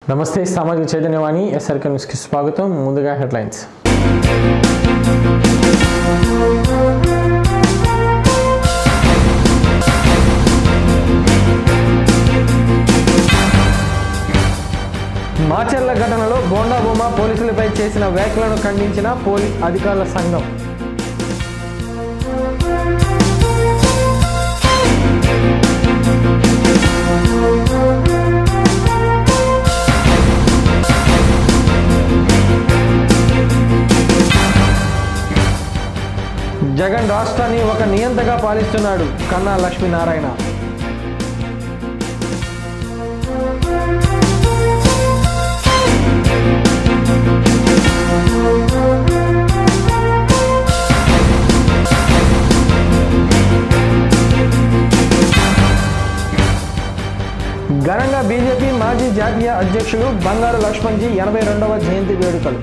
నమస్తే సామాజిక చైతన్యవాణి ఎస్ఆర్కే న్యూస్కి స్వాగతం ముందుగా హెడ్లైన్స్ మాచర్ల ఘటనలో బోండా బొమ్మ పోలీసులపై చేసిన వ్యాఖ్యలను ఖండించిన పోలీస్ అధికారుల సంఘం జగన్ రాష్ట్రాన్ని ఒక నియంతగా పాలిస్తున్నాడు కన్నా లక్ష్మీనారాయణ ఘనంగా బీజేపీ మాజీ జాతీయ అధ్యక్షులు బంగారు లక్ష్మణ్జీ ఎనభై రెండవ జయంతి వేడుకలు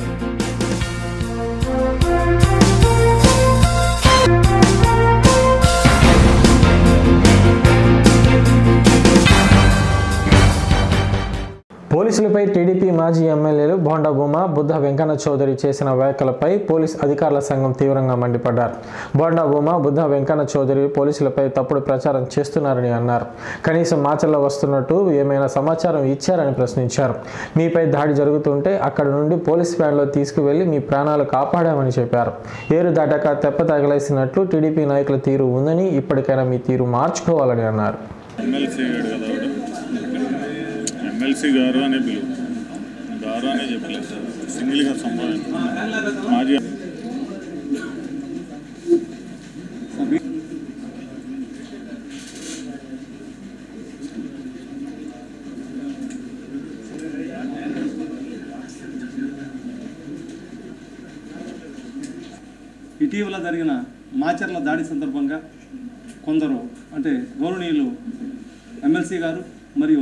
పోలీసులపై టీడీపీ మాజీ ఎమ్మెల్యేలు బోండా బొమ్మ బుద్ధ వెంకన్న చౌదరి చేసిన వ్యాఖ్యలపై పోలీస్ అధికారుల సంఘం తీవ్రంగా మండిపడ్డారు బోండా బొమ్మ బుద్ధ వెంకన్న చౌదరి పోలీసులపై తప్పుడు ప్రచారం చేస్తున్నారని అన్నారు కనీసం మాచల్లో వస్తున్నట్టు ఏమైనా సమాచారం ఇచ్చారని ప్రశ్నించారు మీపై దాడి జరుగుతుంటే అక్కడ నుండి పోలీస్ వ్యాన్లో తీసుకువెళ్లి మీ ప్రాణాలు కాపాడామని చెప్పారు ఏరు దాటాక తెప్ప తగలేసినట్లు టీడీపీ నాయకుల తీరు ఉందని ఇప్పటికైనా మీ తీరు మార్చుకోవాలని అన్నారు ఎమ్మెల్సీ గారు కదా ఒకడు ఎమ్మెల్సీ గారు అనే పిలువు గారు అనే చెప్పలేదు సార్ సింగిల్గా సంపాదించు మాజీ ఇటీవల జరిగిన మాచర్ల దాడి సందర్భంగా కొందరు అంటే గౌరవనీయులు ఎమ్మెల్సీ గారు మరియు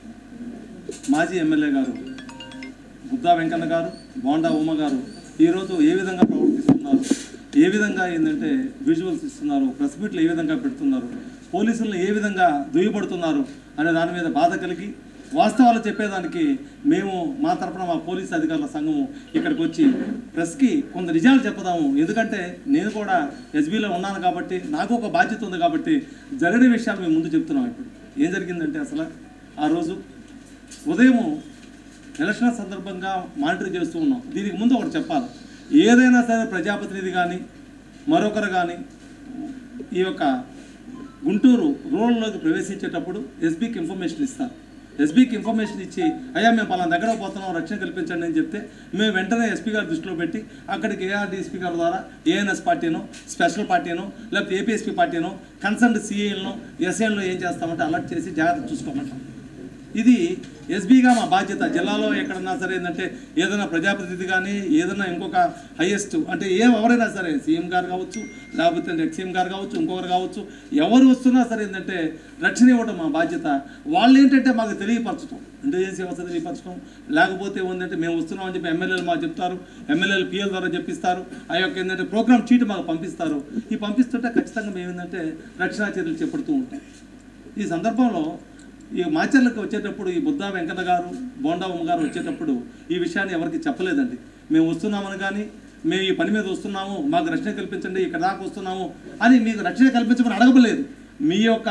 మాజీ ఎమ్మెల్యే గారు బుద్ధా వెంకన్న గారు బోండా ఉమ్మ గారు ఈరోజు ఏ విధంగా ప్రవర్తిస్తున్నారు ఏ విధంగా ఏంటంటే విజువల్స్ ఇస్తున్నారు ప్రెస్ మీట్లు ఏ విధంగా పెడుతున్నారు పోలీసులను ఏ విధంగా దుయ్యబడుతున్నారు అనే దాని మీద బాధ కలిగి వాస్తవాలు చెప్పేదానికి మేము మా తరపున మా పోలీస్ అధికారుల సంఘము ఇక్కడికి వచ్చి ప్రెస్కి కొంత నిజాలు చెప్పదాము ఎందుకంటే నేను కూడా ఎస్బీలో ఉన్నాను కాబట్టి నాకు ఒక బాధ్యత ఉంది కాబట్టి జరిగిన విషయాలు మేము ముందు చెప్తున్నాం ఇప్పుడు ఏం జరిగిందంటే అసలు ఆ రోజు ఉదయము ఎలక్షన్ సందర్భంగా మానిటర్ చేస్తూ ఉన్నాం దీనికి ముందు ఒకటి చెప్పాలి ఏదైనా సరే ప్రజాప్రతినిధి కానీ మరొకరు కానీ ఈ యొక్క గుంటూరు రూరల్లోకి ప్రవేశించేటప్పుడు ఎస్బీకి ఇన్ఫర్మేషన్ ఇస్తారు ఎస్బీకి ఇన్ఫర్మేషన్ ఇచ్చి అయ్యా మేము పలానా దగ్గర పోతున్నాం రక్షణ కల్పించండి అని చెప్తే మేము వెంటనే ఎస్పీ గారి దృష్టిలో పెట్టి అక్కడికి ఏఆర్డీఎస్పీ గారి ద్వారా ఏఎన్ఎస్ పార్టీనో స్పెషల్ పార్టీనో లేకపోతే ఏపీఎస్పీ పార్టీనో కన్సర్న్ సిఏలను ఎస్ఏలను ఏం చేస్తామంటే అలర్ట్ చేసి జాగ్రత్త చూసుకోమంటాం ఇది ఎస్బీగా మా బాధ్యత జిల్లాలో ఎక్కడన్నా సరే ఏంటంటే ఏదైనా ప్రజాప్రతినిధి కానీ ఏదైనా ఇంకొక హైయెస్ట్ అంటే ఏ ఎవరైనా సరే సీఎం గారు కావచ్చు లేకపోతే ఎక్సీఎం గారు కావచ్చు ఇంకొకరు కావచ్చు ఎవరు వస్తున్నా సరే ఏంటంటే రక్షణ ఇవ్వడం మా బాధ్యత వాళ్ళు ఏంటంటే మాకు తెలియపరచడం ఇంటెలిజెన్స్ వ్యవస్థ తెలియపరచడం లేకపోతే ఏంటంటే మేము వస్తున్నాం అని చెప్పి ఎమ్మెల్యేలు మాకు చెప్తారు ఎమ్మెల్యేలు పిఎల్ ద్వారా చెప్పిస్తారు ఆ యొక్క ఏంటంటే ప్రోగ్రామ్ చీట్ మాకు పంపిస్తారు ఈ పంపిస్తుంటే ఖచ్చితంగా మేము ఏంటంటే రక్షణ చర్యలు చేపడుతూ ఉంటాం ఈ సందర్భంలో ఈ మాచర్లకు వచ్చేటప్పుడు ఈ బుద్ధా వెంకన్న గారు బోండా ఉమ్మ గారు వచ్చేటప్పుడు ఈ విషయాన్ని ఎవరికి చెప్పలేదండి మేము వస్తున్నామని కానీ మేము ఈ పని మీద వస్తున్నాము మాకు రక్షణ కల్పించండి ఇక్కడ దాకా వస్తున్నాము అని మీకు రక్షణ కల్పించమని అడగలేదు మీ యొక్క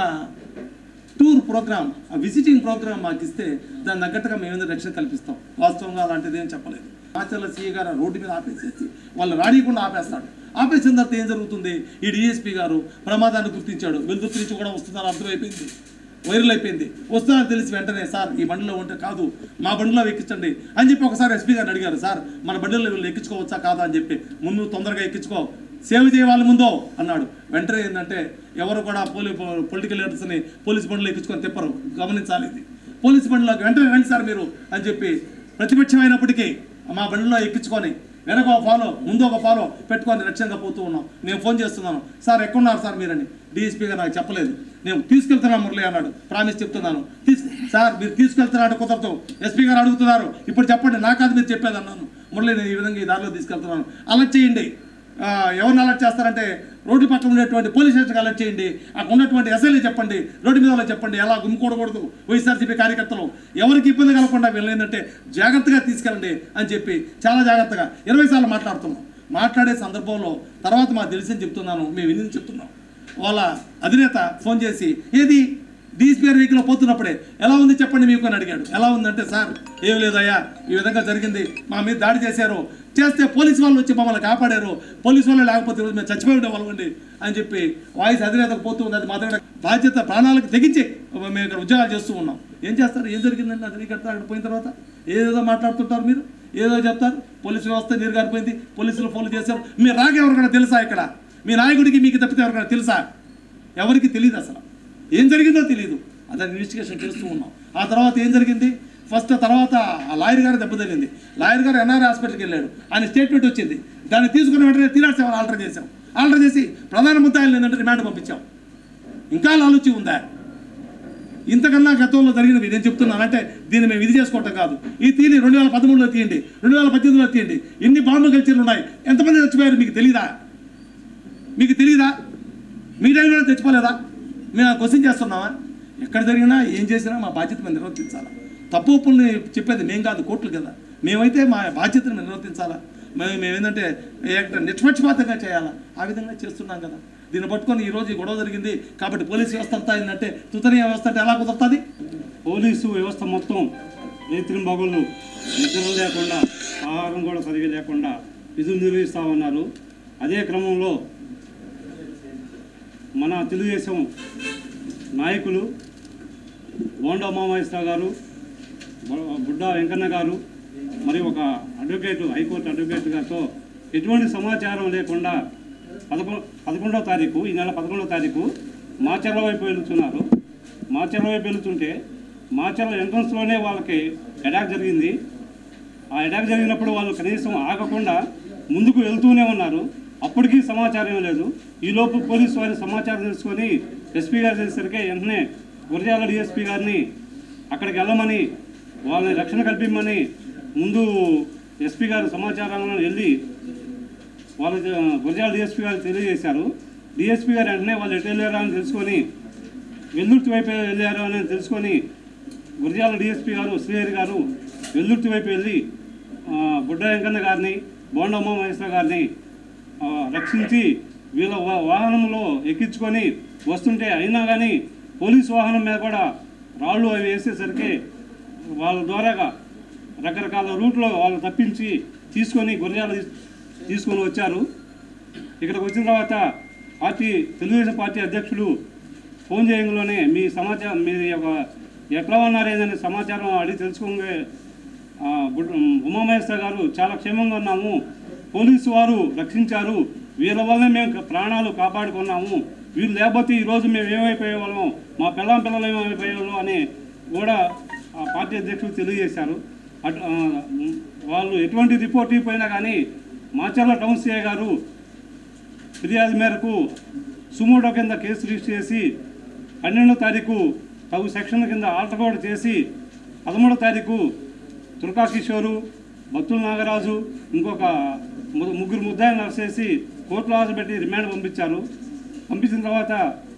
టూర్ ప్రోగ్రామ్ ఆ విజిటింగ్ ప్రోగ్రామ్ మాకు ఇస్తే దాని తగ్గట్టుగా మేము ఏదైనా రక్షణ కల్పిస్తాం వాస్తవంగా అలాంటిది ఏం చెప్పలేదు మాచర్ల సీఏ గారు ఆ రోడ్డు మీద ఆపేసేసి వాళ్ళు రానియకుండా ఆపేస్తాడు ఆపేసిన తర్వాత ఏం జరుగుతుంది ఈ డిఎస్పీ గారు ప్రమాదాన్ని గుర్తించాడు వెలుతురు నుంచి కూడా వస్తుందని అర్థమైపోయింది వైరల్ అయిపోయింది వస్తుందని తెలిసి వెంటనే సార్ ఈ బండిలో ఉంటే కాదు మా బండిలో ఎక్కించండి అని చెప్పి ఒకసారి ఎస్పీ గారిని అడిగారు సార్ మన బండిలో వీళ్ళు ఎక్కించుకోవచ్చా కాదా అని చెప్పి ముందు తొందరగా ఎక్కించుకో సేవ చేయాలి ముందో అన్నాడు వెంటనే ఏంటంటే ఎవరు కూడా పోలీ పొలిటికల్ లీడర్స్ని పోలీస్ బండ్లో ఎక్కించుకొని తిప్పరు గమనించాలి ఇది పోలీస్ బండిలోకి వెంటనే రండి సార్ మీరు అని చెప్పి ప్రతిపక్షమైనప్పటికీ మా బండిలో ఎక్కించుకొని వెనక ఒక ఫాలో ముందు ఒక ఫాలో పెట్టుకొని రక్షణగా పోతూ ఉన్నాం నేను ఫోన్ చేస్తున్నాను సార్ ఎక్కడున్నారు సార్ మీరని డిఎస్పీ గారు నాకు చెప్పలేదు నేను తీసుకెళ్తున్నాను మురళి అన్నాడు ప్రామిస్ చెప్తున్నాను తీసు సార్ మీరు తీసుకెళ్తున్నాడు కుదరదు ఎస్పీ గారు అడుగుతున్నారు ఇప్పుడు చెప్పండి నా కాదు మీరు చెప్పేది అన్నాను మురళి నేను ఈ విధంగా ఈ దారిలో తీసుకెళ్తున్నాను అలర్ట్ చేయండి ఆ, ఎవరిని అలర్ట్ చేస్తారంటే రోడ్డు పక్కన ఉండేటువంటి పోలీస్ స్టేషన్ అలర్ట్ చేయండి అక్కడ ఉన్నటువంటి ఎస్ఐలు చెప్పండి రోడ్డు మీద వాళ్ళకి చెప్పండి ఎలా గుమ్మికూడకూడదు వైఎస్ఆర్సీపీ కార్యకర్తలు ఎవరికి ఇబ్బంది కలగకుండా వీళ్ళు ఏంటంటే జాగ్రత్తగా తీసుకెళ్ళండి అని చెప్పి చాలా జాగ్రత్తగా ఇరవై సార్లు మాట్లాడుతున్నాం మాట్లాడే సందర్భంలో తర్వాత మాకు తెలిసింది చెప్తున్నాను మేము విని చెప్తున్నాం వాళ్ళ అధినేత ఫోన్ చేసి ఏది డీసీపీఆర్ వెహికల్లో పోతున్నప్పుడే ఎలా ఉంది చెప్పండి మీకు అని అడిగాడు ఎలా ఉందంటే సార్ ఏం లేదయ్యా ఈ విధంగా జరిగింది మా మీద దాడి చేశారు చేస్తే పోలీసు వాళ్ళు వచ్చి మమ్మల్ని కాపాడారు పోలీసు వాళ్ళు లేకపోతే ఈరోజు మేము చచ్చిపోయి ఉండేవాళ్ళండి అని చెప్పి వాయిస్ అధినేతకు పోతూ ఉంది అది మా దగ్గర బాధ్యత ప్రాణాలకు తెగించి మేము ఇక్కడ ఉద్యోగాలు చేస్తూ ఉన్నాం ఏం చేస్తారు ఏం జరిగిందండి అధికారితో అక్కడ పోయిన తర్వాత ఏదేదో మాట్లాడుతుంటారు మీరు ఏదో చెప్తారు పోలీసు వ్యవస్థ నీరు గారిపోయింది పోలీసులు ఫోన్లు చేశారు మీ రాగ ఎవరికైనా తెలుసా ఇక్కడ మీ నాయకుడికి మీకు తప్పితే ఎవరికైనా తెలుసా ఎవరికి తెలియదు అసలు ఏం జరిగిందో తెలియదు అతను ఇన్వెస్టిగేషన్ చేస్తూ ఉన్నాం ఆ తర్వాత ఏం జరిగింది ఫస్ట్ తర్వాత ఆ లాయర్ గారు దెబ్బతగిలింది లాయర్ గారు ఎన్ఆర్ఐ హాస్పిటల్కి వెళ్ళాడు ఆయన స్టేట్మెంట్ వచ్చింది దాన్ని తీసుకున్న వెంటనే తిరాడు సేవలు ఆల్టర్ చేశాం ఆల్టర్ చేసి ప్రధాన ముద్దాయిలు ఏంటంటే రిమాండ్ పంపించాం ఇంకా లాలుచి ఉందా ఇంతకన్నా గతంలో జరిగినవి నేను చెప్తున్నానంటే దీన్ని మేము ఇది చేసుకోవటం కాదు ఈ తీని రెండు వేల పదమూడులో తీయండి రెండు వేల పద్దెనిమిదిలో తీయండి ఎన్ని బాంబు కల్చర్లు ఉన్నాయి ఎంతమంది చచ్చిపోయారు మీకు తెలీదా మీకు తెలీదా మీ టైంలో తెచ్చిపోలేదా మేము క్వశ్చన్ చేస్తున్నామా ఎక్కడ జరిగినా ఏం చేసినా మా బాధ్యత మేము నిర్వర్తించాలా తప్పు ఒప్పుల్ని చెప్పేది మేము కాదు కోర్టులు కదా మేమైతే మా బాధ్యతను మేము నిర్వర్తించాలా మేము మేము ఏంటంటే ఏ- నిష్పక్షపాతంగా చేయాలా ఆ విధంగా చేస్తున్నాం కదా దీన్ని పట్టుకొని ఈరోజు ఈ గొడవ జరిగింది కాబట్టి పోలీస్ వ్యవస్థ అంతా ఏంటంటే తుతనీయ వ్యవస్థ అంటే ఎలా కుదురుతుంది పోలీసు వ్యవస్థ మొత్తం రైతుల మగుళ్ళు నిద్ర లేకుండా ఆహారం కూడా సరిగా లేకుండా విధులు నిర్వహిస్తూ ఉన్నారు అదే క్రమంలో మన తెలుగుదేశం నాయకులు బోండా మామేశ్వర గారు బు- బుడ్డా వెంకన్న గారు మరి ఒక అడ్వకేటు హైకోర్టు అడ్వకేట్ గారితో ఎటువంటి సమాచారం లేకుండా పదకొ పదకొండవ తారీఖు ఈ నెల పదకొండవ తారీఖు మాచర్ల వైపు వెళుతున్నారు మాచర్ల వైపు వెళుతుంటే మాచర్ల ఎంట్రన్స్లోనే వాళ్ళకి అటాక్ జరిగింది ఆ అటాక్ జరిగినప్పుడు వాళ్ళు కనీసం ఆగకుండా ముందుకు వెళ్తూనే ఉన్నారు అప్పటికీ సమాచారం లేదు ఈలోపు పోలీసు వారి సమాచారం తెలుసుకొని ఎస్పీ గారు చేసేసరికి వెంటనే గురజాల డిఎస్పీ గారిని అక్కడికి వెళ్ళమని వాళ్ళని రక్షణ కల్పించమని ముందు ఎస్పీ గారు సమాచారాలను వెళ్ళి వాళ్ళ గురజాల డిఎస్పీ గారు తెలియజేశారు డిఎస్పీ గారు వెంటనే వాళ్ళు ఎటు వెళ్ళారా అని తెలుసుకొని వెల్లుర్తి వైపు వెళ్ళారు అని తెలుసుకొని గురజాల డిఎస్పీ గారు శ్రీహరి గారు వెల్లుర్తి వైపు వెళ్ళి ఆ, బుడ్డ వెంకన్న గారిని బోండమ్మ మహేశ్వర గారిని ఆ, రక్షించి వీళ్ళ వా- వాహనంలో ఎక్కించుకొని వస్తుంటే అయినా కానీ పోలీస్ వాహనం మీద కూడా రాళ్ళు అవి వేసేసరికి వాళ్ళ ద్వారాగా రకరకాల రూట్లో వాళ్ళు తప్పించి తీసుకొని గురజాల తీస్- తీసుకొని వచ్చారు ఇక్కడికి వచ్చిన తర్వాత పార్టీ తెలుగుదేశం పార్టీ అధ్యక్షులు ఫోన్ చేయంలోనే మీ సమాచారం మీరు యొక్క ఎట్లా ఉన్నారు ఏదైనా సమాచారం అడిగి తెలుసుకోగా ఉమామహేశ్వర గారు చాలా క్షేమంగా ఉన్నాము పోలీసు వారు రక్షించారు వీళ్ళ వల్లనే మేము ప్రాణాలు కాపాడుకున్నాము వీళ్ళు లేకపోతే ఈరోజు మేము ఏమైపోయే వాళ్ళం మా పిల్లం పిల్లలు ఏమైపోయే వాళ్ళం అని కూడా ఆ పార్టీ అధ్యక్షులు తెలియజేశారు అటు ఆ, వాళ్ళు ఎటువంటి రిపోర్ట్ ఇవ్వకపోయినా కానీ మాచర్ల టౌన్ సిఐ గారు ఫిర్యాదు మేరకు సుమోటో కింద కేసు రిజిస్టర్ చేసి పన్నెండో తారీఖు తగు సెక్షన్ కింద ఆల్టర్ కూడా చేసి పదమూడో తారీఖు తుర్కా కిషోరు భక్తుల నాగరాజు ఇంకొక ము- ముగ్గురు ముద్దాయిలను అరెస్ట్ చేసి కోర్టులో హాజరుపెట్టి రిమాండ్ పంపించారు పంపించిన తర్వాత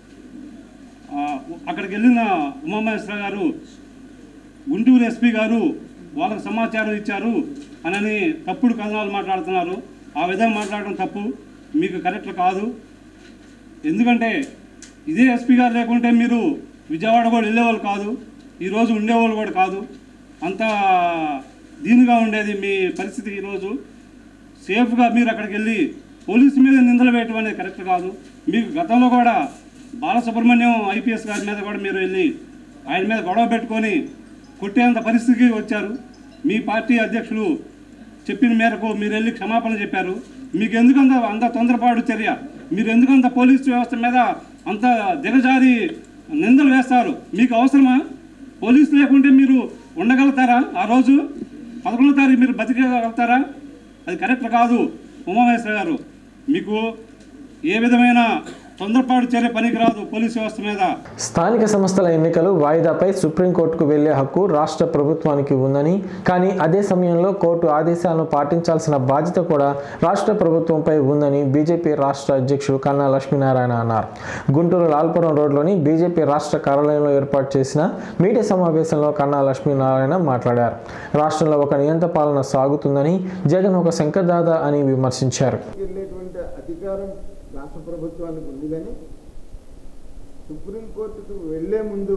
ఆ, అక్కడికి వెళ్ళిన ఉమామహేశ్వర గారు గుంటూరు ఎస్పీ గారు వాళ్ళకి సమాచారం ఇచ్చారు అనని తప్పుడు కథనాలు మాట్లాడుతున్నారు ఆ విధంగా మాట్లాడడం తప్పు మీకు కరెక్ట్ కాదు ఎందుకంటే ఇదే ఎస్పీ గారు లేకుంటే మీరు విజయవాడ కూడా వెళ్ళేవాళ్ళు కాదు ఈరోజు ఉండేవాళ్ళు కూడా కాదు అంత దీనిగా ఉండేది మీ పరిస్థితి ఈరోజు సేఫ్గా మీరు అక్కడికి వెళ్ళి పోలీసు మీద నిందలు వేయటం అనేది కరెక్ట్ కాదు మీకు గతంలో కూడా బాలసుబ్రహ్మణ్యం ఐపీఎస్ గారి మీద కూడా మీరు వెళ్ళి ఆయన మీద గొడవ పెట్టుకొని కొట్టేంత పరిస్థితికి వచ్చారు మీ పార్టీ అధ్యక్షులు చెప్పిన మేరకు మీరు వెళ్ళి క్షమాపణ చెప్పారు మీకు ఎందుకంత అంత తొందరపాటు చర్య మీరు ఎందుకంత పోలీసు వ్యవస్థ మీద అంత దిగజారి నిందలు వేస్తారు మీకు అవసరమా పోలీసు లేకుంటే మీరు ఉండగలుగుతారా ఆ రోజు పదకొండో తారీఖు మీరు బతికగలుగుతారా అది కరెక్ట్ కాదు ఉమామహేశ్వర గారు మీకు ఏ విధమైన తొందరపాటు చర్య పనికిరాదు పోలీస్ వ్యవస్థ మీద స్థానిక సంస్థల ఎన్నికలు వాయిదాపై సుప్రీంకోర్టుకు వెళ్లే హక్కు రాష్ట్ర ప్రభుత్వానికి ఉందని కానీ అదే సమయంలో కోర్టు ఆదేశాలను పాటించాల్సిన బాధ్యత కూడా రాష్ట్ర ప్రభుత్వంపై ఉందని బీజేపీ రాష్ట్ర అధ్యక్షుడు కన్నా లక్ష్మీనారాయణ అన్నారు గుంటూరు లాల్పురం రోడ్లోని బీజేపీ రాష్ట్ర కార్యాలయంలో ఏర్పాటు చేసిన మీడియా సమావేశంలో కన్నా లక్ష్మీనారాయణ మాట్లాడారు రాష్ట్రంలో ఒక నియంత పాలన సాగుతుందని జగన్ ఒక శంకర్దాద అని విమర్శించారు వెళ్ళేటువంటి అధికారం రాష్ట్ర ప్రభుత్వానికి ఉంది కానీ సుప్రీంకోర్టుకు వెళ్లే ముందు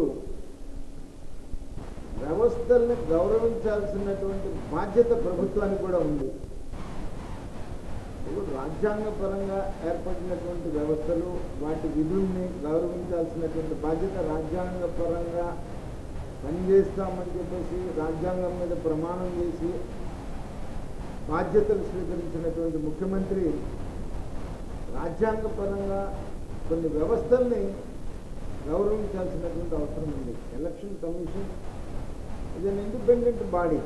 వ్యవస్థల్ని గౌరవించాల్సినటువంటి బాధ్యత ప్రభుత్వానికి కూడా ఉంది ఇప్పుడు రాజ్యాంగపరంగా ఏర్పడినటువంటి వ్యవస్థలు వాటి విధుల్ని గౌరవించాల్సినటువంటి బాధ్యత రాజ్యాంగపరంగా పనిచేస్తామని చెప్పేసి రాజ్యాంగం మీద ప్రమాణం చేసి బాధ్యతలు స్వీకరించినటువంటి ముఖ్యమంత్రి రాజ్యాంగపరంగా కొన్ని వ్యవస్థల్ని గౌరవించాల్సినటువంటి అవసరం ఉంది ఎలక్షన్ కమిషన్ ఇది అన్ ఇండిపెండెంట్ బాడీ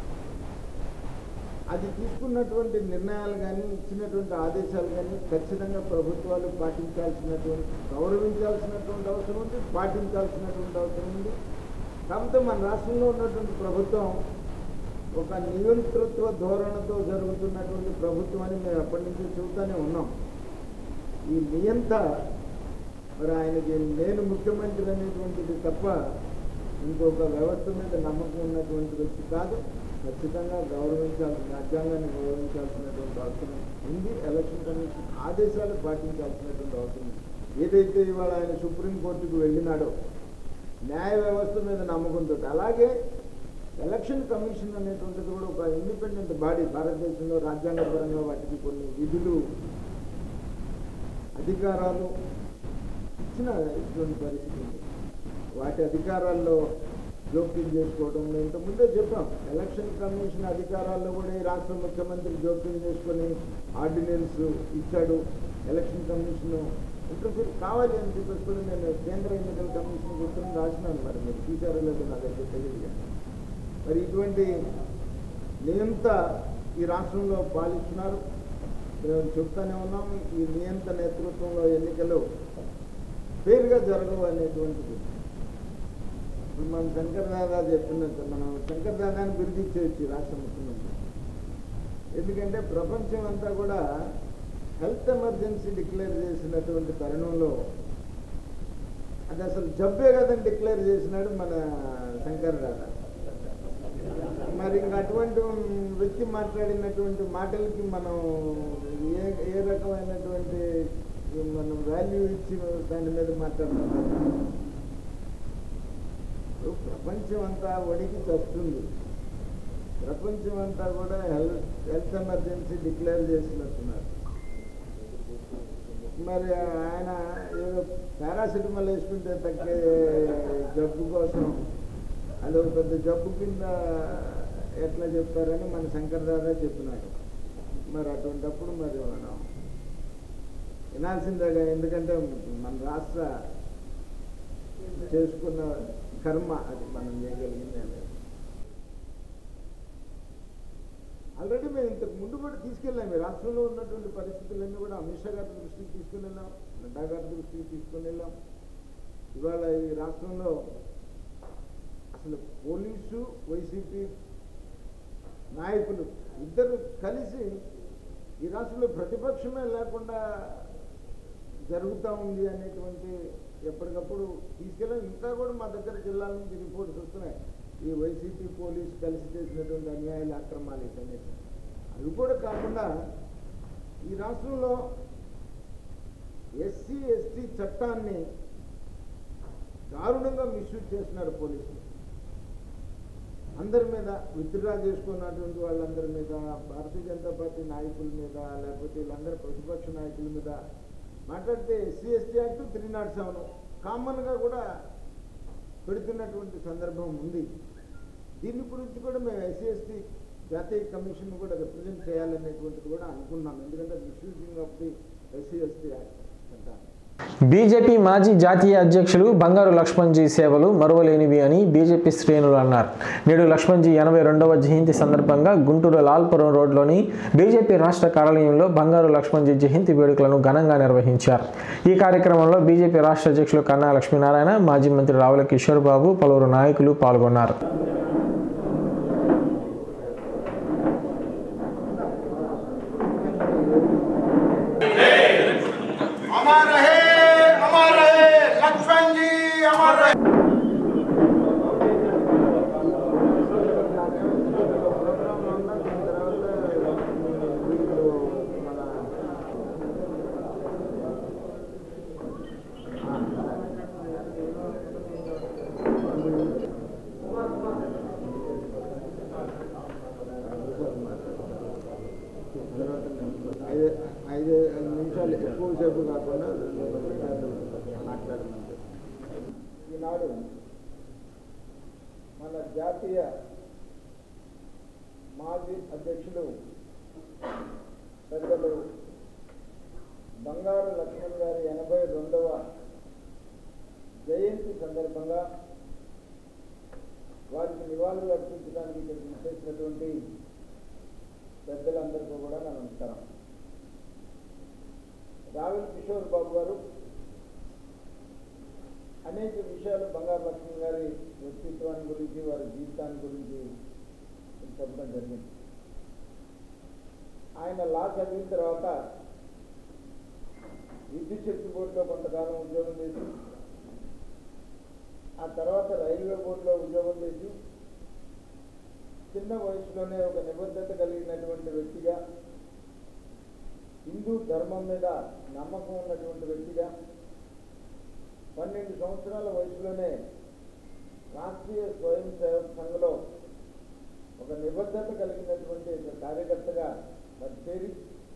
అది తీసుకున్నటువంటి నిర్ణయాలు కానీ ఇచ్చినటువంటి ఆదేశాలు కానీ ఖచ్చితంగా ప్రభుత్వాలు పాటించాల్సినటువంటి గౌరవించాల్సినటువంటి అవసరం ఉంది పాటించాల్సినటువంటి అవసరం ఉంది కాకపోతే మన రాష్ట్రంలో ఉన్నటువంటి ప్రభుత్వం ఒక నియంతృత్వ ధోరణితో జరుగుతున్నటువంటి ప్రభుత్వం అని మేము ఎప్పటి నుంచి చూస్తూనే ఉన్నాం ఈ నియంత మరి ఆయనకి నేను ముఖ్యమంత్రి అనేటువంటిది తప్ప ఇంకొక వ్యవస్థ మీద నమ్మకం ఉన్నటువంటి వ్యక్తి కాదు ఖచ్చితంగా గౌరవించాల్సిన రాజ్యాంగాన్ని గౌరవించాల్సినటువంటి అవసరం ఉంది ఎలక్షన్ కమిషన్ ఆదేశాలు పాటించాల్సినటువంటి అవసరం ఉంది ఏదైతే ఇవాళ ఆయన సుప్రీంకోర్టుకు వెళ్ళినాడో న్యాయ వ్యవస్థ మీద నమ్మకంతో అలాగే ఎలక్షన్ కమిషన్ అనేటువంటిది కూడా ఒక ఇండిపెండెంట్ బాడీ భారతదేశంలో రాజ్యాంగపరంగా వాటికి కొన్ని విధులు అధికారాలు ఇచ్చిన ఇటువంటి పరిస్థితి ఉంది వాటి అధికారాల్లో జోక్యం చేసుకోవడం మేము ఇంతకుముందే చెప్పాం ఎలక్షన్ కమిషన్ అధికారాల్లో కూడా ఈ రాష్ట్ర ముఖ్యమంత్రి జోక్యం చేసుకొని ఆర్డినెన్స్ ఇచ్చాడు ఎలక్షన్ కమిషన్ ఇంటర్ఫీర్ కావాలి అని చెప్పేసి కూడా నేను కేంద్ర ఎన్నికల కమిషన్ ఉత్తరం రాసినాను మరి మీరు చూసారో లేదో నాకు అయితే తెలియదు కానీ. మరి ఇటువంటి నియంత ఈ రాష్ట్రంలో పాలిస్తున్నారు మేము చెప్తానే ఉన్నాం ఈ నియంత నేతృత్వంలో ఎన్నికలు పేరుగా జరగవు అనేటువంటిది ఇప్పుడు మన శంకర్ దాదా చెప్పినట్టు మనం శంకర్ దాదాని బిరుదిచ్చేయచ్చు ఈ రాష్ట్ర ముఖ్యమంత్రి ఎందుకంటే ప్రపంచం అంతా కూడా హెల్త్ ఎమర్జెన్సీ డిక్లేర్ చేసినటువంటి తరుణంలో అది అసలు జబ్బే కదని డిక్లేర్ చేసినాడు మన శంకర్ దాదా మరి ఇంక అటువంటి వ్యక్తి మాట్లాడినటువంటి మాటలకి మనం ఏ ఏ రకమైనటువంటి మనం వాల్యూ ఇచ్చి దాని మీద మాట్లాడుతున్నాం ఇప్పుడు ప్రపంచం అంతా వణికి చస్తుంది ప్రపంచం అంతా కూడా హెల్త్ హెల్త్ ఎమర్జెన్సీ డిక్లేర్ చేసినట్టున్నారు మరి ఆయన ఏదో పారాసిటమాల్ వేసుకుంటే తగ్గే జబ్బు కోసం అది ఒక పెద్ద జబ్బు కింద ఎట్లా చెప్తారని మన శంకర్ దాదా చెప్పినాడు మరి అటువంటప్పుడు మరి మనం వినాల్సిందేగా ఎందుకంటే మన రాష్ట్ర చేసుకున్న కర్మ అది మనం చేయగలిగింది అనేది ఆల్రెడీ మేము ఇంతకు ముందు కూడా తీసుకెళ్ళాం ఈ రాష్ట్రంలో ఉన్నటువంటి పరిస్థితులన్నీ కూడా అమిత్ షా గారి దృష్టికి తీసుకుని వెళ్ళాం నడ్డా గారి దృష్టికి తీసుకుని వెళ్ళాం ఇవాళ ఈ రాష్ట్రంలో అసలు పోలీసు వైసీపీ నాయకులు ఇద్దరు కలిసి ఈ రాష్ట్రంలో ప్రతిపక్షమే లేకుండా జరుగుతూ ఉంది అనేటువంటి ఎప్పటికప్పుడు తీసుకెళ్ళాం ఇంకా కూడా మా దగ్గర జిల్లాల నుంచి రిపోర్ట్స్ వస్తున్నాయి ఈ వైసీపీ పోలీస్ కలిసి చేసినటువంటి అన్యాయాలు అక్రమాలు ఇవన్నీ అవి కూడా కాకుండా ఈ రాష్ట్రంలో ఎస్సీ ఎస్టీ చట్టాన్ని దారుణంగా మిస్యూజ్ చేస్తున్నారు పోలీసులు అందరి మీద విత్డ్రా చేసుకున్నటువంటి వాళ్ళందరి మీద భారతీయ జనతా పార్టీ నాయకుల మీద లేకపోతే వీళ్ళందరూ ప్రతిపక్ష నాయకుల మీద మాట్లాడితే SC ST act three naught seven కామన్గా కూడా పెడుతున్నటువంటి సందర్భం ఉంది దీని గురించి కూడా మేము ఎస్సీ ఎస్టీ జాతీయ కమిషన్ కూడా రిప్రజెంట్ చేయాలనేటువంటిది కూడా అనుకున్నాం ఎందుకంటే misusing of the SC ST act చట్టాన్ని బీజేపీ మాజీ జాతీయ అధ్యక్షులు బంగారు లక్ష్మణ్జీ సేవలు మరువలేనివి అని బీజేపీ శ్రేణులు అన్నారు నేడు లక్ష్మణ్జీ ఎనభై రెండవ జయంతి సందర్భంగా గుంటూరు లాల్పురం రోడ్లోని బీజేపీ రాష్ట్ర కార్యాలయంలో బంగారు లక్ష్మణ్జీ జయంతి వేడుకలను ఘనంగా నిర్వహించారు ఈ కార్యక్రమంలో బీజేపీ రాష్ట్ర అధ్యక్షులు కన్నా లక్ష్మీనారాయణ మాజీ మంత్రి రావుల కిషోర్ బాబు పలువురు నాయకులు పాల్గొన్నారు अमर रहे अमर रहे लक्ष्मण जी अमर रहे ఐదు ఐదు నిమిషాలు ఎక్కువసేపు కాకుండా రెండు నిమిషాలు మాట్లాడమంటే ఈనాడు మన జాతీయ మాజీ అధ్యక్షులు పెద్దలు బంగారు లక్ష్మణ్ గారి ఎనభై రెండవ జయంతి సందర్భంగా వారికి నివాళులు అర్పించడానికి ఇక్కడ చేసినటువంటి పెద్దలందరికీ కూడా నా నమస్కారం రావుల్ కిషోర్ బాబు గారు అనేక విషయాలు బంగారు లక్ష్మణ్ గారి వ్యక్తిత్వాన్ని గురించి వారి జీవితాన్ని గురించి చెప్పడం జరిగింది ఆయన లా చదివిన తర్వాత విద్యుత్ శక్తి బోర్డులో కొంతకాలం ఉద్యోగం చేసి ఆ తర్వాత రైల్వే బోర్డులో ఉద్యోగం చేసి చిన్న వయసులోనే ఒక నిబద్ధత కలిగినటువంటి వ్యక్తిగా హిందూ ధర్మం మీద నమ్మకం ఉన్నటువంటి వ్యక్తిగా పన్నెండు సంవత్సరాల వయసులోనే రాష్ట్రీయ స్వయం సేవక సంఘంలో ఒక నిబద్ధత కలిగినటువంటి ఒక కార్యకర్తగా మరి చేరి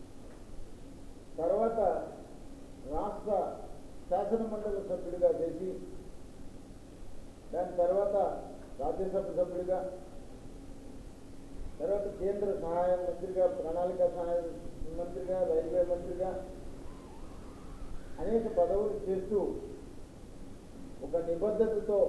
తర్వాత రాష్ట్ర శాసన మండలి సభ్యుడిగా చేసి దాని తర్వాత రాజ్యసభ సభ్యుడిగా తర్వాత కేంద్ర సహాయ మంత్రిగా ప్రణాళిక సహాయ మంత్రిగా రైల్వే మంత్రిగా అనేక పదవులు చేస్తూ ఒక నిబద్ధతతో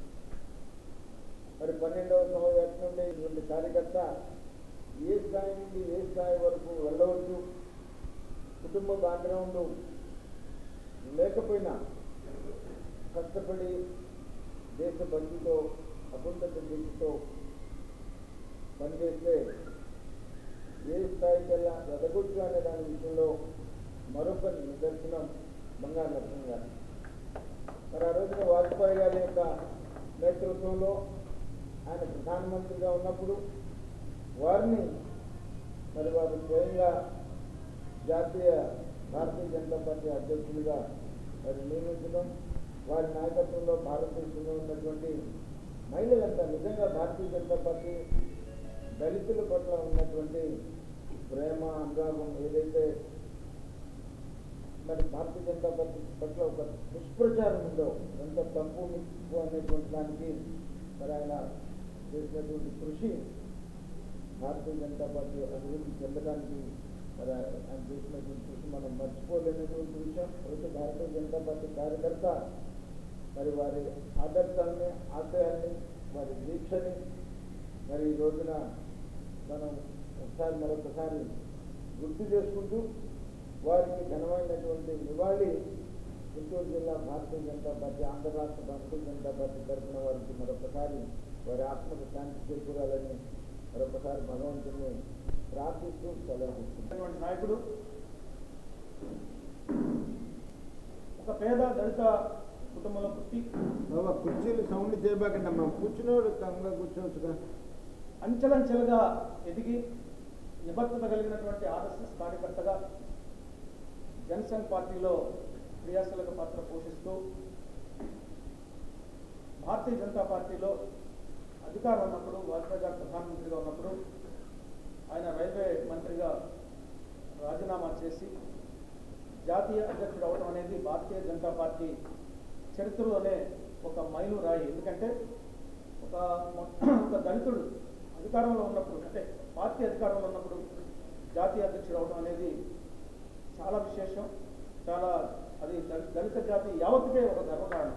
మరి పన్నెండవ సంవత్సరం నుండి ఇటువంటి కార్యకర్త ఏ స్థాయి నుండి ఏ స్థాయి వరకు వెళ్ళవచ్చు కుటుంబ బ్యాక్గ్రౌండ్ లేకపోయినా కష్టపడి దేశభక్తితో అకుంఠత దీక్షతో పనిచేస్తే ఏ స్థాయికి వెళ్ళా ఎదగొచ్చు అనే దాని విషయంలో మరొక నిదర్శనం బంగారు లక్ష్మణ్ గారు మరి ఆ రోజున వాజ్పేయి గారి యొక్క నేతృత్వంలో ఆయన ప్రధానమంత్రిగా ఉన్నప్పుడు వారిని మరి వారు స్వయంగా జాతీయ భారతీయ జనతా పార్టీ అధ్యక్షులుగా మరి నియమించడం వారి నాయకత్వంలో భారతదేశంలో ఉన్నటువంటి మహిళలంతా నిజంగా భారతీయ జనతా పార్టీ దళితుల పట్ల ఉన్నటువంటి ప్రేమ అనురాగం ఏదైతే మరి భారతీయ జనతా పార్టీ పట్ల ఒక దుష్ప్రచారం ఉందో ఎంత తప్పు నిప్పు అనేటువంటి దానికి మరి ఆయన చేసినటువంటి కృషి భారతీయ జనతా పార్టీ అభివృద్ధి చెందడానికి మరి ఆయన చేసినటువంటి కృషి మనం మర్చిపోలేనటువంటి విషయం అయితే భారతీయ జనతా పార్టీ కార్యకర్త మరి వారి ఆదర్శాన్ని ఆశయాన్ని వారి దీక్షని మరి ఈ రోజున మనం ఒకసారి మరొకసారి గుర్తు చేసుకుంటూ వారికి ఘనమైనటువంటి నివాళి గుంటూరు జిల్లా భారతీయ జనతా పార్టీ ఆంధ్ర రాష్ట్ర భారతీయ జనతా పార్టీ తరఫున వారికి మరొకసారి వారి ఆత్మకు శాంతి చేకూరాలని మరొకసారి భగవంతుని ప్రార్థిస్తూ సెలవు తీసుకుంటున్నాను. నాయకుడు ఒక పేద దళిత కుటుంబంలో పుట్టి బాబా కుర్చీలు సౌండ్ చేయబాకండి అమ్మా కూర్చునేవాడు కంగా కూర్చోవచ్చుగా అంచెలంచెలుగా ఎదిగి నిబద్ధత కలిగినటువంటి ఆర్ఎస్ఎస్ కార్యకర్తగా జనసంఘ్ పార్టీలో క్రియాశీలక పాత్ర పోషిస్తూ భారతీయ జనతా పార్టీలో అధికారం ఉన్నప్పుడు వాజ్పేయి గారు ప్రధానమంత్రిగా ఉన్నప్పుడు ఆయన రైల్వే మంత్రిగా రాజీనామా చేసి జాతీయ అధ్యక్షుడు అవడం అనేది భారతీయ జనతా పార్టీ చరిత్రలోనే ఒక మైలు రాయి ఎందుకంటే ఒక ఒక దళితుడు అధికారంలో ఉన్నప్పుడు అంటే పార్టీ అధికారంలో ఉన్నప్పుడు జాతీయ అధ్యక్షుడు అవడం అనేది చాలా విశేషం చాలా అది దళ- దళిత జాతి యావత్తుకే ఒక గర్వకారణం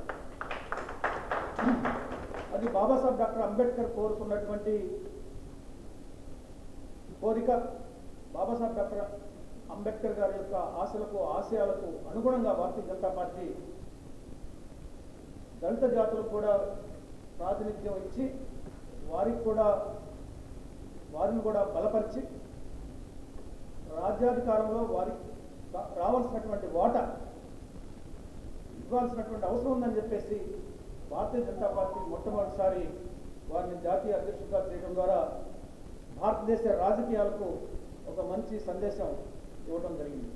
అది బాబాసాహెబ్ డాక్టర్ అంబేద్కర్ కోరుకున్నటువంటి కోరిక బాబాసాహెబ్ డాక్టర్ అంబేద్కర్ గారి యొక్క ఆశలకు ఆశయాలకు అనుగుణంగా భారతీయ జనతా పార్టీ దళిత జాతులకు కూడా ప్రాతినిధ్యం ఇచ్చి వారికి కూడా వారిని కూడా బలపరిచి రాజ్యాధికారంలో వారికి రా- రావాల్సినటువంటి వాటా ఇవ్వాల్సినటువంటి అవసరం ఉందని చెప్పేసి భారతీయ జనతా పార్టీ మొట్టమొదటిసారి వారిని జాతీయ అధ్యక్షుడిగా చేయడం ద్వారా భారతదేశ రాజకీయాలకు ఒక మంచి సందేశం ఇవ్వడం జరిగింది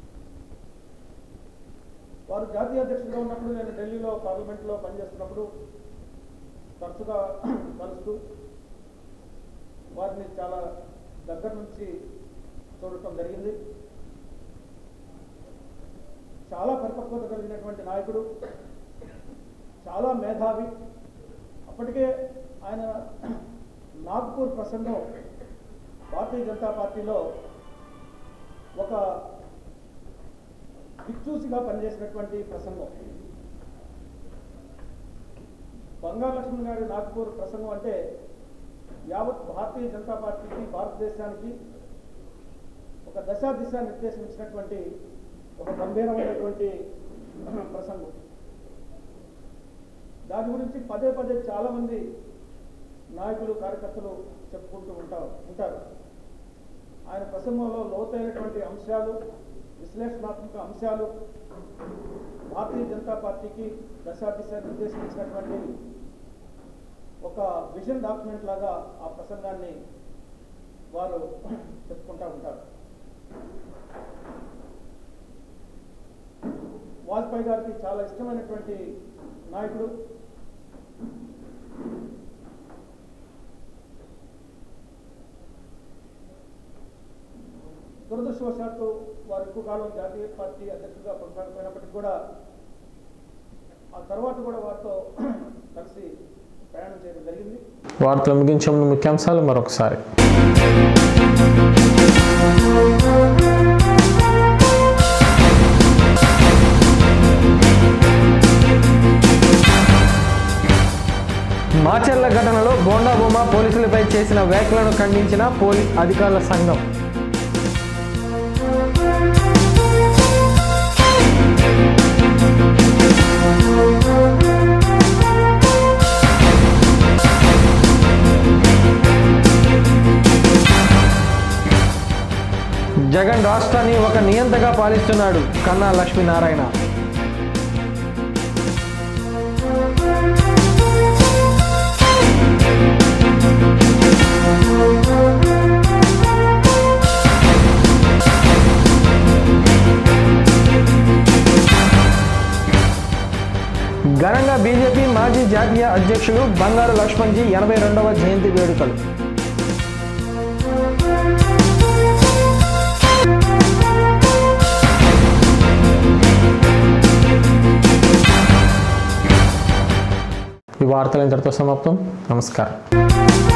వారు జాతీయ అధ్యక్షుడిగా ఉన్నప్పుడు నేను ఢిల్లీలో పార్లమెంట్లో పనిచేస్తున్నప్పుడు తరచుగా కలుస్తూ వారిని చాలా దగ్గర నుంచి చూడటం జరిగింది చాలా పరిపక్వత కలిగినటువంటి నాయకుడు చాలా మేధావి అప్పటికే ఆయన నాగ్పూర్ ప్రసంగం భారతీయ జనతా పార్టీలో ఒక దిక్చూసిగా పనిచేసినటువంటి ప్రసంగం బంగారు లక్ష్మణ్ గారి నాగ్పూర్ ప్రసంగం అంటే యావత్ భారతీయ జనతా పార్టీకి భారతదేశానికి ఒక దశా దిశ నిర్దేశించినటువంటి ఒక గంభీరమైనటువంటి ప్రసంగం దాని గురించి పదే పదే చాలా మంది నాయకులు కార్యకర్తలు చెప్పుకుంటూ ఉంటారు ఉంటారు ఆయన ప్రసంగంలో లోతైనటువంటి అంశాలు విశ్లేషణాత్మక అంశాలు భారతీయ జనతా పార్టీకి దశా దిశ నిర్దేశించినటువంటి ఒక విజన్ డాక్యుమెంట్ లాగా ఆ ప్రసంగాన్ని వారు చెప్పుకుంటూ ఉంటారు వాజ్పేయి గారికి చాలా ఇష్టమైనటువంటి నాయకుడు దురదృష్టవశాత్తు వారు ఎక్కువ కాలం జాతీయ పార్టీ అధ్యక్షుడిగా కొనసాగిపోయినప్పటికీ కూడా ఆ తర్వాత కూడా వారితో కలిసి ప్రయాణం చేయడం జరిగింది వార్తలు ముగించే ముందు ముఖ్యాంశాలు మరొకసారి మాచర్ల ఘటనలో బోండా బొమ్మ పోలీసులపై చేసిన వ్యాఖ్యలను ఖండించిన పోలీస్ అధికారుల సంఘం జగన్ రాష్ట్రాన్ని ఒక నియంతగా పాలిస్తున్నాడు కన్నా లక్ష్మీనారాయణ ఘనంగా బీజేపీ మాజీ జాతీయ అధ్యక్షులు బంగారు లక్ష్మణ్జీ ఎనభై రెండవ జయంతి వేడుకలు ఈ వార్తలు ఇంతటితో సమాప్తం నమస్కారం